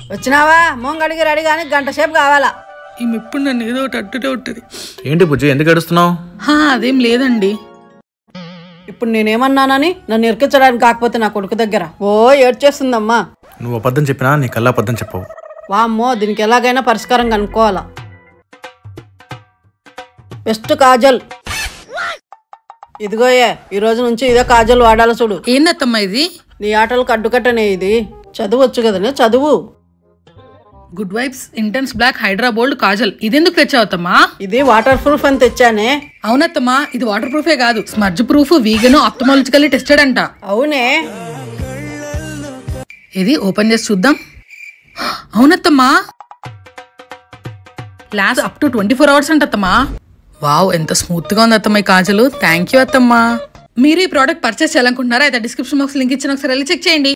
వచ్చినావా మొంగడికి రెడీ కానీ గంట సేపు కావాలా ఈమె ఎప్పుడు నన్ను ఏదో ఒకటి అట్టుటే ఉంటుంది ఏంటి బుజ్జి ఎందుకు ఏడుస్తున్నావు హా, అదేం లేదండి ఇప్పుడు నేనేమన్నానని నన్ను ఇరికించడానికి కాకపోతే నా కొడుకు దగ్గర ఓ ఏడ్చేస్తుందమ్మా నువ్వు అబద్ధం చెప్పినా నీ కల్లా అబద్ధం చెప్పవు వామ్మో దీనికి ఎలాగైనా పరిష్కారం కనుక్కోవాలా బెస్ట్ కాజల్ ఇదిగోయే ఈ రోజు నుంచి ఇదే కాజల్ వాడాలి చూడు ఏందత్తమ్మా ఇది నీ ఆటలకు అడ్డుకట్టనే ఇది చదువచ్చు కదనే చదువు good vibes intense black hydra bold kajal ఇదెందుకు తెచ్చావత్తమ్మా ఇది వాటర్ ప్రూఫ్ అని తెచ్చానే అవునత్తమ్మా ఇది వాటర్ ప్రూఫే కాదు smudge proof vegan ophthalmologically tested అంట అవునే ఇది ఓపెన్ చేసి చూద్దాం అవునత్తమ్మా last up to twenty four hours అంటత్తమ్మా వావ్ ఎంత స్మూత్ గా ఉంది అత్తమ్మ ఈ కాజలు థ్యాంక్ యూ అత్తమ్మా మీరు ఈ ప్రోడక్ట్ పర్చేస్ చేయాలనుకుంటున్నారా అయితే డిస్క్రిప్షన్ బాక్స్ లింక్ ఇచ్చిన ఒకసారి వెళ్ళి చెక్ చేయండి